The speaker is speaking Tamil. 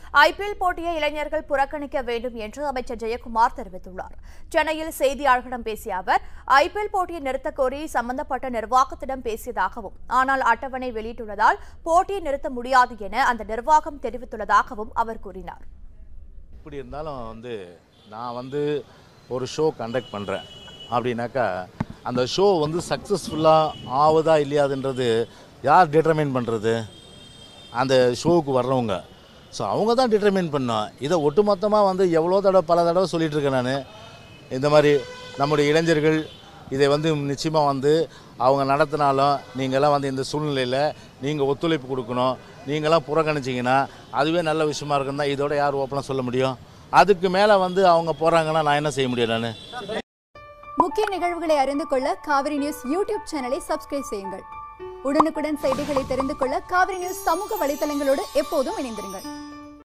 ஐபிஎல் போட்டியை இளைஞர்கள் புறக்கணிக்க வேண்டும் என்று அமைச்சர் ஜெயக்குமார் தெரிவித்துள்ளார் சென்னையில் செய்தியாளர்களிடம் பேசிய அவர் ஐபிஎல் போட்டியை நிறுத்தக் கோரி சம்பந்தப்பட்ட நிர்வாகத்திடம் பேசியதாகவும் ஆனால் அட்டவணை வெளியிட்டுள்ளதால் போட்டியை நிறுத்த முடியாது என அந்த நிர்வாகம் தெரிவித்துள்ளதாகவும் அவர் கூறினார் இப்படி இருந்தாலும் வந்து நான் வந்து ஒரு ஷோ கண்டக்ட் பண்ணுறேன் அப்படின்னாக்கா அந்த ஷோ வந்து சக்ஸஸ்ஃபுல்லாக ஆகுதா இல்லையாதுன்றது யார் டிட்டர்மைன் பண்ணுறது அந்த ஷோவுக்கு வர்றவங்க ஸோ அவங்க தான் டிட்டர்மைன் பண்ணோம் இதை ஒட்டுமொத்தமாக வந்து எவ்வளோ தடவை பல தடவை சொல்லிட்டு இருக்கேன் நான் இந்த மாதிரி நம்முடைய இளைஞர்கள் இதை வந்து நிச்சயமாக வந்து அவங்க நடத்தினாலும் நீங்களாம் வந்து இந்த சூழ்நிலையில் நீங்கள் ஒத்துழைப்பு கொடுக்கணும் நீங்களாம் புறக்கணிச்சிங்கன்னா அதுவே நல்ல விஷயமா இருக்குன்னு தான் இதோட யார் ஓப்பனாக சொல்ல முடியும் அதுக்கு மேலே வந்து அவங்க போகிறாங்கன்னா நான் என்ன செய்ய முடியும் நான் முக்கிய நிகழ்வுகளை அறிந்து கொள்ள காவிரி நியூஸ் யூடியூப் சேனலை சப்ஸ்கிரைப் செய்யுங்கள் உடனுக்குடன் செய்திகளை தெரிந்து கொள்ள காவிரி நியூஸ் சமூக வலைதளங்களோடு எப்போதும் இணைந்திருங்கள்